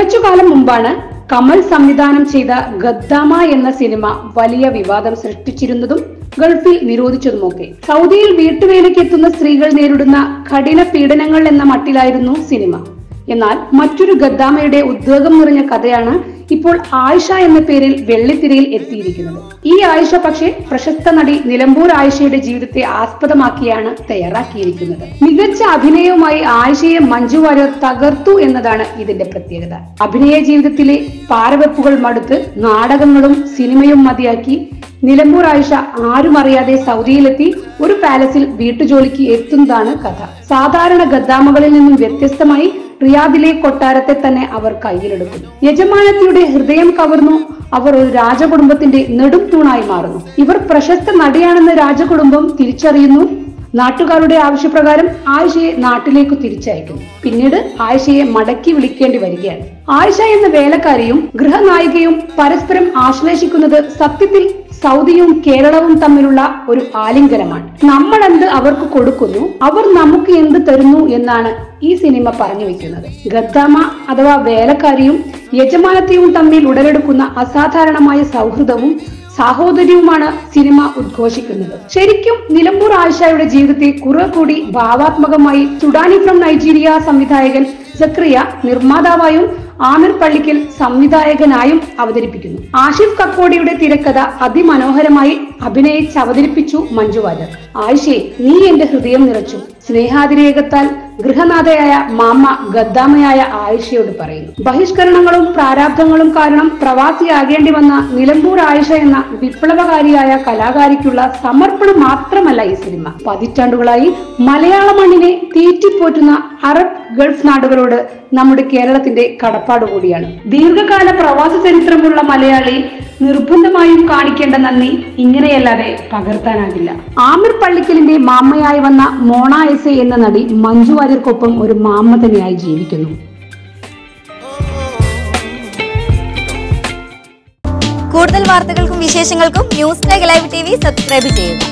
കുറച്ചുകാലം മുമ്പാണ് കമൽ സംവിധാനം ചെയ്ത ഗദ്ദാമ എന്ന സിനിമ വലിയ വിവാദം സൃഷ്ടിച്ചിരുന്നതും ഗൾഫിൽ നിരോധിച്ചതുമൊക്കെ സൗദിയിൽ വീട്ടുവേലയ്ക്ക് എത്തുന്ന സ്ത്രീകൾ നേരിടുന്ന കഠിന പീഡനങ്ങൾ എന്ന മട്ടിലായിരുന്നു സിനിമ എന്നാൽ മറ്റൊരു ഗദ്ദാമയുടെ ഉദ്വേഗം നിറഞ്ഞ കഥയാണ് ഇപ്പോൾ ആയിഷ എന്ന പേരിൽ വെള്ളിത്തിരയിൽ എത്തിയിരിക്കുന്നത് ഈ ആയിഷ പക്ഷേ പ്രശസ്ത നടി നിലമ്പൂർ ആയിഷയുടെ ജീവിതത്തെ ആസ്പദമാക്കിയാണ് തയ്യാറാക്കിയിരിക്കുന്നത് മികച്ച അഭിനയവുമായി ആയിഷയെ മഞ്ജു വാര്യർ തകർത്തു എന്നതാണ് ഇതിന്റെ പ്രത്യേകത അഭിനയ ജീവിതത്തിലെ പാരവെപ്പുകൾ മടുത്ത് നാടകങ്ങളും സിനിമയും മതിയാക്കി നിലമ്പൂർ ആയിഷ ആരും അറിയാതെ സൗദിയിലെത്തി ഒരു പാലസിൽ വീട്ടുജോലിക്ക് എത്തുന്നതാണ് കഥ സാധാരണ ഗദ്ദാമകളിൽ നിന്നും വ്യത്യസ്തമായി റിയാദിലെ കൊട്ടാരത്തെ തന്നെ അവർ കയ്യിലെടുക്കുന്നു യജമാനത്തിയുടെ ഹൃദയം കവർന്നു അവർ ഒരു രാജകുടുംബത്തിന്റെ നെടും തൂണായി മാറുന്നു ഇവർ പ്രശസ്ത നടിയാണെന്ന് രാജകുടുംബം തിരിച്ചറിയുന്നു നാട്ടുകാരുടെ ആവശ്യപ്രകാരം ആയിഷയെ നാട്ടിലേക്ക് തിരിച്ചയക്കുന്നു പിന്നീട് ആയിഷയെ മടക്കി വിളിക്കേണ്ടി വരികയാണ് ആയിഷ എന്ന വേലക്കാരിയും ഗൃഹനായികയും പരസ്പരം ആശ്ലേഷിക്കുന്നത് സത്യത്തിൽ സൗദിയും കേരളവും തമ്മിലുള്ള ഒരു ആലിംഗനമാണ് നമ്മൾ എന്ത് അവർക്ക് കൊടുക്കുന്നു അവർ നമുക്ക് എന്ത് തരുന്നു എന്നാണ് ഈ സിനിമ പറഞ്ഞു വെക്കുന്നത് ഗദ്ദാമ അഥവാ വേലക്കാരിയും യജമാനത്തെയും തമ്മിൽ ഉടലെടുക്കുന്ന അസാധാരണമായ സൗഹൃദവും സാഹോദര്യവുമാണ് സിനിമ ഉദ്ഘോഷിക്കുന്നത് ശരിക്കും നിലമ്പൂർ ആയിഷയുടെ ജീവിതത്തെ കുറെ കൂടി ഭാവാത്മകമായി സുഡാനി ഫ്രം നൈജീരിയ സംവിധായകൻ സക്രിയ നിർമ്മാതാവായും ആമിർ പള്ളിക്കൽ സംവിധായകനായും അവതരിപ്പിക്കുന്നു ആഷിഫ് കക്കോടിയുടെ തിരക്കഥ അതിമനോഹരമായി അഭിനയിച്ച് അവതരിപ്പിച്ചു മഞ്ജു വാര്യർ ആയിഷേ നീ എന്റെ ഹൃദയം നിറച്ചു സ്നേഹാതിരേകത്താൽ ഗൃഹനാഥയായ മാമ ഗദ്ദാമയായ ആയിഷയോട് പറയുന്നു ബഹിഷ്കരണങ്ങളും പ്രാരാബ്ധങ്ങളും കാരണം പ്രവാസിയാകേണ്ടി വന്ന നിലമ്പൂർ ആയിഷ എന്ന വിപ്ലവകാരിയായ കലാകാരിക്കുള്ള സമർപ്പണം മാത്രമല്ല ഈ സിനിമ പതിറ്റാണ്ടുകളായി മലയാള മണ്ണിനെ തീറ്റിപ്പോറ്റുന്ന അറബ് ഗൾഫ് നാടുകളോട് നമ്മുടെ കേരളത്തിന്റെ കടപ്പാട് കൂടിയാണ് ദീർഘകാല പ്രവാസ ചരിത്രമുള്ള മലയാളി നിർബന്ധമായും കാണിക്കേണ്ട നന്ദി ഇങ്ങനെയല്ലാതെ പകർത്താനാകില്ല ആമിർ പള്ളിക്കലിന്റെ മാമ്മയായി വന്ന മോണ എസ് എ എന്ന നടി മഞ്ജു വാര്യർക്കൊപ്പം ഒരു മാമ്മ തന്നെയായി ജീവിക്കുന്നു കൂടുതൽ വാർത്തകൾക്കും വിശേഷങ്ങൾക്കും news live T V subscribe ചെയ്യുക